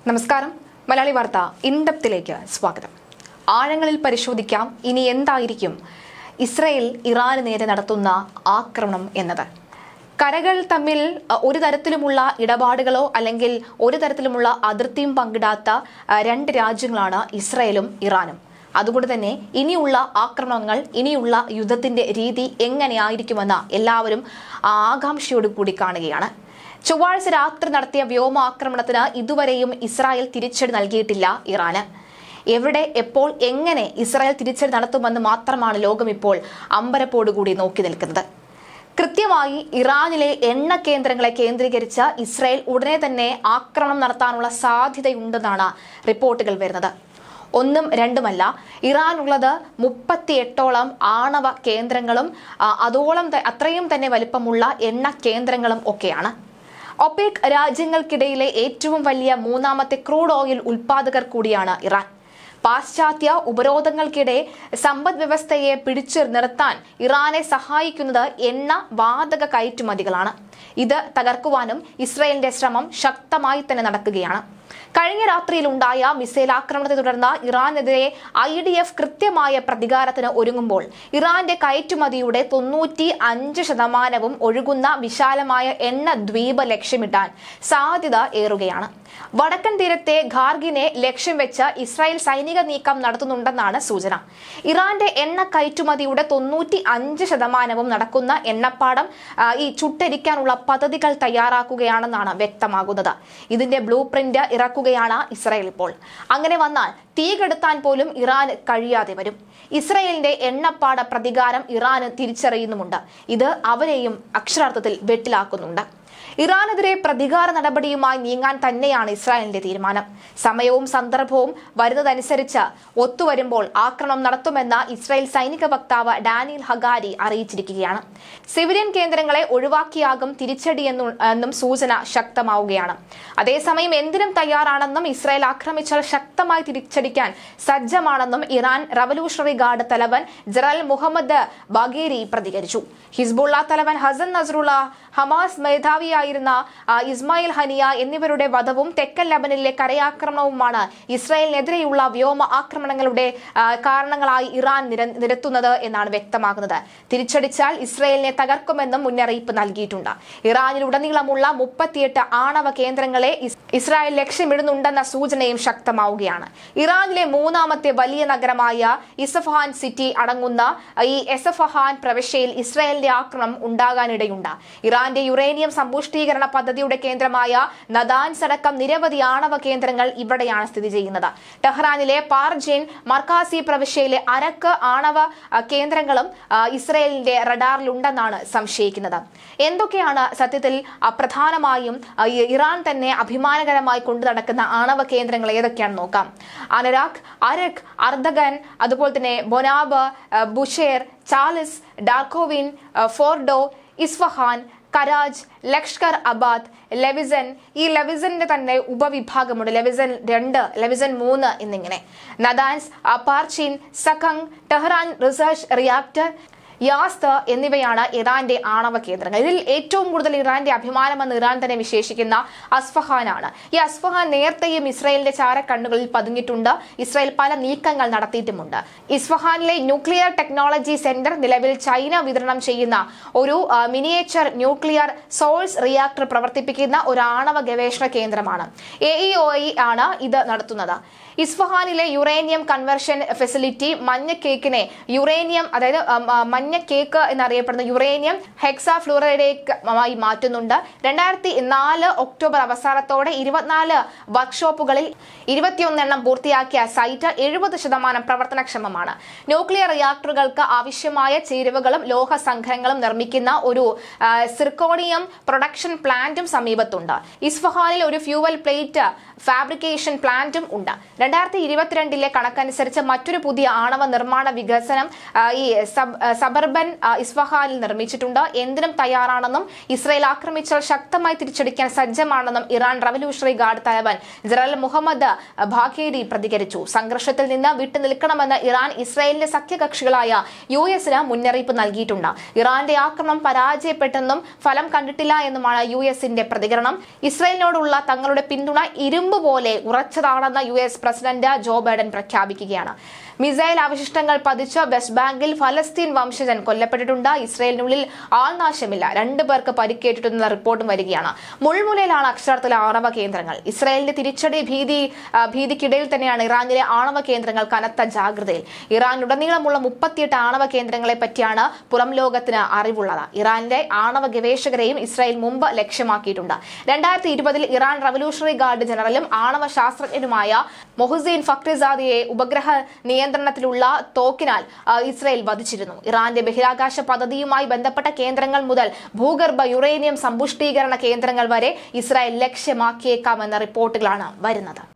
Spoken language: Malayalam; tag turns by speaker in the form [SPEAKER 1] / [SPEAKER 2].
[SPEAKER 1] നമസ്കാരം മലയാളി വാർത്ത ഇൻഡപ്തിലേക്ക് സ്വാഗതം ആഴങ്ങളിൽ പരിശോധിക്കാം ഇനി എന്തായിരിക്കും ഇസ്രയേൽ ഇറാന് നേരെ നടത്തുന്ന ആക്രമണം എന്നത് കരകൾ തമ്മിൽ അ, ഒരു തരത്തിലുമുള്ള ഇടപാടുകളോ അല്ലെങ്കിൽ ഒരു തരത്തിലുമുള്ള അതിർത്തിയും പങ്കിടാത്ത അ, രണ്ട് രാജ്യങ്ങളാണ് ഇസ്രയേലും ഇറാനും അതുകൊണ്ട് തന്നെ ഇനിയുള്ള ആക്രമണങ്ങൾ ഇനിയുള്ള യുദ്ധത്തിന്റെ രീതി എങ്ങനെയായിരിക്കുമെന്ന് എല്ലാവരും ആകാംക്ഷയോട് കൂടി കാണുകയാണ് ചൊവ്വാഴ്ച രാത്രി നടത്തിയ വ്യോമാക്രമണത്തിന് ഇതുവരെയും ഇസ്രായേൽ തിരിച്ചടി നൽകിയിട്ടില്ല ഇറാന് എവിടെ എപ്പോൾ എങ്ങനെ ഇസ്രായേൽ തിരിച്ചടി നടത്തുമെന്ന് മാത്രമാണ് ലോകം ഇപ്പോൾ അമ്പരപ്പോടുകൂടി നോക്കി നിൽക്കുന്നത് കൃത്യമായി ഇറാനിലെ എണ്ണ കേന്ദ്രങ്ങളെ കേന്ദ്രീകരിച്ച് ഇസ്രായേൽ ഉടനെ തന്നെ ആക്രമണം നടത്താനുള്ള സാധ്യതയുണ്ടെന്നാണ് റിപ്പോർട്ടുകൾ വരുന്നത് ഒന്നും രണ്ടുമല്ല ഇറാനുള്ളത് മുപ്പത്തിയെട്ടോളം ആണവ കേന്ദ്രങ്ങളും ആ, അതോളം ത- അത്രയും തന്നെ വലിപ്പമുള്ള എണ്ണ കേന്ദ്രങ്ങളും ഒക്കെയാണ് ഒപെക് രാജ്യങ്ങൾക്കിടയിലെ ഏറ്റവും വലിയ മൂന്നാമത്തെ ക്രൂഡ് ഓയിൽ ഉൽപാദകർ കൂടിയാണ് ഇറാൻ പാശ്ചാത്യ ഉപരോധങ്ങൾക്കിടെ സമ്പദ് വ്യവസ്ഥയെ പിടിച്ചു നിർത്താൻ ഇറാനെ സഹായിക്കുന്നത് എണ്ണ വാതക കയറ്റുമതികളാണ് ഇത് തകർക്കുവാനും ഇസ്രയേലിന്റെ ശ്രമം ശക്തമായി തന്നെ നടക്കുകയാണ് കഴിഞ്ഞ രാത്രിയിൽ ഉണ്ടായ മിസൈൽ ആക്രമണത്തെ തുടർന്ന് ഇറാനെതിരെ ഐ ഡി എഫ് കൃത്യമായ പ്രതികാരത്തിന് ഒരുങ്ങുമ്പോൾ ഇറാന്റെ കയറ്റുമതിയുടെ തൊണ്ണൂറ്റി അഞ്ച് ശതമാനവും ഒഴുകുന്ന വിശാലമായ എണ്ണ ദ്വീപ് ലക്ഷ്യമിട്ടാൻ സാധ്യത ഏറുകയാണ് വടക്കൻ തീരത്തെ ഖാർഗിനെ ലക്ഷ്യം വെച്ച് ഇസ്രായേൽ സൈനിക നീക്കം നടത്തുന്നുണ്ടെന്നാണ് സൂചന ഇറാന്റെ എണ്ണ കയറ്റുമതിയുടെ തൊണ്ണൂറ്റി അഞ്ച് ശതമാനവും നടക്കുന്ന എണ്ണപ്പാടം ആ, ഈ ചുട്ടരിക്കാനുള്ള പദ്ധതികൾ തയ്യാറാക്കുകയാണെന്നാണ് വ്യക്തമാകുന്നത് ഇതിന്റെ ബ്ലൂ പ്രിന്റ് ഇറക്കുകയാണ് ഇസ്രായേൽ ഇപ്പോൾ അങ്ങനെ വന്നാൽ തീ കെടുത്താൻ പോലും ഇറാന് കഴിയാതെ വരും ഇസ്രായേലിന്റെ എണ്ണപ്പാട പ്രതികാരം ഇറാന് തിരിച്ചറിയുന്നുമുണ്ട് ഇത് അവരെയും അക്ഷരാർത്ഥത്തിൽ വെട്ടിലാക്കുന്നുണ്ട് ഇറാനെതിരെ പ്രതികാര നടപടിയുമായി നീങ്ങാൻ തന്നെയാണ് ഇസ്രായേലിന്റെ തീരുമാനം സമയവും സന്ദർഭവും വരുന്നതനുസരിച്ച് ഒത്തുവരുമ്പോൾ ആക്രമണം നടത്തുമെന്ന് ഇസ്രായേൽ സൈനിക വക്താവ് ഡാനിയൽ ഹഗാരി അറിയിച്ചിരിക്കുകയാണ് സിവിലിയൻ കേന്ദ്രങ്ങളെ ഒഴിവാക്കിയാകും തിരിച്ചടിയെന്നു എന്നും സൂചന ശക്തമാവുകയാണ് അതേസമയം എന്തിനും തയ്യാറാണെന്നും ഇസ്രായേൽ ആക്രമിച്ചാൽ ശക്തമായി തിരിച്ചടിക്കാൻ സജ്ജമാണെന്നും ഇറാൻ റവല്യൂഷണറി ഗാർഡ് തലവൻ ജനറൽ മുഹമ്മദ് ബഗേരി പ്രതികരിച്ചു ഹിസ്ബുള്ള തലവൻ ഹസൻ നസറുള്ള ഹമാസ് മേധാവിയായിരുന്ന ആ, ഇസ്മായിൽ ഹനിയ എന്നിവരുടെ വധവും തെക്കൻ ലബനിലെ കരയാക്രമണവുമാണ് ഇസ്രായേലിനെതിരെയുള്ള വ്യോമ ആക്രമണങ്ങളുടെ ആ, കാരണങ്ങളായി ഇറാൻ നിര- നിരത്തുന്നത് എന്നാണ് വ്യക്തമാകുന്നത് തിരിച്ചടിച്ചാൽ ഇസ്രായേലിനെ തകർക്കുമെന്നും മുന്നറിയിപ്പ് നൽകിയിട്ടുണ്ട് ഇറാനിലുടനീളമുള്ള മുപ്പത്തിയെട്ട് ആണവ കേന്ദ്രങ്ങളെ ഇസ്- ഇസ്രായേൽ ലക്ഷ്യമിടുന്നുണ്ടെന്ന സൂചനയും ശക്തമാവുകയാണ് ഇറാനിലെ മൂന്നാമത്തെ വലിയ നഗരമായ ഇസഫഹാൻ സിറ്റി അടങ്ങുന്ന ഈ എസഫഹാൻ പ്രവിശ്യയിൽ ഇസ്രായേലിന്റെ ആക്രമണം ഉണ്ടാകാനിടയുണ്ട് ഇറാന്റെ യുറേനിയം സമ്പുഷ്ടീകരണ പദ്ധതിയുടെ കേന്ദ്രമായ നദാൻസ് അടക്കം നിരവധി ആണവ കേന്ദ്രങ്ങൾ ഇവിടെയാണ് സ്ഥിതി ചെയ്യുന്നത് ടെഹ്റാനിലെ പാർജെൻ മർക്കാസി പ്രവിശ്യയിലെ അരക്ക് ആണവ ആ, കേന്ദ്രങ്ങളും ആ, ഇസ്രായേലിന്റെ റഡാറിലുണ്ടെന്നാണ് സംശയിക്കുന്നത് എന്തൊക്കെയാണ് സത്യത്തിൽ ആ, പ്രധാനമായും ആ, ഈ ഇറാൻ തന്നെ അഭിമാനകരമായി കൊണ്ടു നടക്കുന്ന ആണവ കേന്ദ്രങ്ങൾ ഏതൊക്കെയാണെന്ന് നോക്കാം അനരാഖ് അരക് അർദഗൻ അതുപോലെ തന്നെ ബൊനാബ് ആ, ബുഷേർ ചാലിസ് ഡാർക്കോവിൻ ആ, Fordow Isfahan Karaj Lashkar Abad Lavisan ഈ ലെവിസന്റെ തന്നെ ഉപവിഭാഗമുണ്ട് ലെവിസൻ രണ്ട് ലെവിസൻ മൂന്ന് എന്നിങ്ങനെ നദാൻസ് പാർച്ചിൻ സഖങ് ടെഹ്റാൻ റിസർച്ച് റിയാക്ടർ യാസ്ത് എന്നിവയാണ് ഇറാന്റെ ആണവ കേന്ദ്രങ്ങൾ ഇതിൽ ഏറ്റവും കൂടുതൽ ഇറാന്റെ അഭിമാനമെന്ന് ഇറാൻ തന്നെ വിശേഷിക്കുന്ന അസ്ഫഹാനാണ് ഈ അസ്ഫഹാൻ നേരത്തെയും ഇസ്രായേലിന്റെ ചാരക്കണ്ണുകളിൽ പതുങ്ങിയിട്ടുണ്ട് ഇസ്രായേൽ പല നീക്കങ്ങൾ നടത്തിയിട്ടുമുണ്ട് ഇസ്ഫഹാനിലെ ന്യൂക്ലിയർ ടെക്നോളജി സെന്റർ നിലവിൽ ചൈന വിതരണം ചെയ്യുന്ന ഒരു ആ, മിനിയേച്ചർ ന്യൂക്ലിയർ സോഴ്സ് റിയാക്ടർ പ്രവർത്തിപ്പിക്കുന്ന ഒരു ആണവ ഗവേഷണ കേന്ദ്രമാണ് എ ഇ ഒ ആണ് ഇത് നടത്തുന്നത് ഇസ്ഫഹാനിലെ യുറേനിയം കൺവെർഷൻ ഫെസിലിറ്റി മഞ്ഞ കേക്കിനെ യുറേനിയം അതായത് ഉം, ആ, മഞ്ഞ കേക്ക് എന്നറിയപ്പെടുന്ന യുറേനിയം ഹെക്സാ ഫ്ലൂറൈഡേക്ക് ആയി മാറ്റുന്നുണ്ട് രണ്ടായിരത്തി നാല് ഒക്ടോബർ അവസാനത്തോടെ ഇരുപത്തിനാല് വർക്ക്ഷോപ്പുകളിൽ ഇരുപത്തിയൊന്നെണ്ണം പൂർത്തിയാക്കിയ സൈറ്റ് എഴുപത് ശതമാനം പ്രവർത്തനക്ഷമമാണ് ന്യൂക്ലിയർ റിയാക്ടറുകൾക്ക് ആവശ്യമായ ചേരുവകളും ലോഹ സംഘങ്ങളും നിർമ്മിക്കുന്ന ഒരു ആ, സിർക്കോണിയം പ്രൊഡക്ഷൻ പ്ലാന്റും സമീപത്തുണ്ട് ഇസ്ഫഹാനിൽ ഒരു ഫ്യൂവൽ പ്ലേറ്റ് ഫാബ്രിക്കേഷൻ പ്ലാന്റും ഉണ്ട് രണ്ടായിരത്തി ഇരുപത്തിരണ്ടിലെ കണക്കനുസരിച്ച് മറ്റൊരു പുതിയ ആണവ നിർമ്മാണ വികസനം ആ, ഈ സബ് ആ, സബ സബർബൻ ആ, ഇസ്ഫഹാനിൽ നിർമ്മിച്ചിട്ടുണ്ട് എന്തിനും തയ്യാറാണെന്നും ഇസ്രായേൽ ആക്രമിച്ചാൽ ശക്തമായി തിരിച്ചടിക്കാൻ സജ്ജമാണെന്നും ഇറാൻ റവല്യൂഷണറി ഗാർഡ് തലവൻ ജനറൽ മുഹമ്മദ് ഭാഖേരി പ്രതികരിച്ചു സംഘർഷത്തിൽ നിന്ന് വിട്ടുനിൽക്കണമെന്ന് ഇറാൻ ഇസ്രായേലിന്റെ സഖ്യകക്ഷികളായ യു എസിന് മുന്നറിയിപ്പ് നൽകിയിട്ടുണ്ട് ഇറാന്റെ ആക്രമണം പരാജയപ്പെട്ടെന്നും ഫലം കണ്ടിട്ടില്ല എന്നുമാണ് യു എസിന്റെ പ്രതികരണം ഇസ്രായേലിനോടുള്ള തങ്ങളുടെ പിന്തുണ ഇരുമ്പ് പോലെ ഉറച്ചതാണെന്ന് U S president Joe Biden പ്രഖ്യാപിക്കുകയാണ് മിസൈൽ അവശിഷ്ടങ്ങൾ പതിച്ച വെസ്റ്റ് ബാങ്കിൽ ഫലസ്തീൻ വംശജൻ കൊല്ലപ്പെട്ടിട്ടുണ്ട് ഇസ്രായേലിനുള്ളിൽ ആൾനാശമില്ല രണ്ടു പേർക്ക് പരിക്കേറ്റിട്ടുണ്ടെന്ന റിപ്പോർട്ടും വരികയാണ് മുൾമുനയിലാണ് അക്ഷരാർത്ഥത്തിലെ ആണവ കേന്ദ്രങ്ങൾ ഇസ്രായേലിന്റെ തിരിച്ചടി ഭീതി ആ, ഭീതിക്കിടയിൽ തന്നെയാണ് ഇറാനിലെ ആണവ കേന്ദ്രങ്ങൾ കനത്ത ജാഗ്രതയിൽ ഇറാനിലുടനീളമുള്ള മുപ്പത്തിയെട്ട് ആണവ കേന്ദ്രങ്ങളെ പറ്റിയാണ് പുറം ലോകത്തിന് അറിവുള്ളത് ഇറാനിലെ ആണവ ഗവേഷകരെയും ഇസ്രായേൽ മുമ്പ് ലക്ഷ്യമാക്കിയിട്ടുണ്ട് രണ്ടായിരത്തി ഇരുപതിൽ ഇറാൻ റവല്യൂഷണറി ഗാർഡ് ജനറലും ആണവ ശാസ്ത്രജ്ഞനുമായ മൊഹുസൈൻ ഫക്രിസാദിയെ ഉപഗ്രഹ നിയന്ത്രണത്തിലുള്ള തോക്കിനാൽ ആ, ഇസ്രായേൽ വധിച്ചിരുന്നു ഇറാന്റെ ബഹിരാകാശ പദ്ധതിയുമായി ബന്ധപ്പെട്ട കേന്ദ്രങ്ങൾ മുതൽ ഭൂഗർഭ യുറേനിയം സമ്പുഷ്ടീകരണ കേന്ദ്രങ്ങൾ വരെ ഇസ്രായേൽ ലക്ഷ്യമാക്കിയേക്കാമെന്ന റിപ്പോർട്ടുകളാണ് വരുന്നത്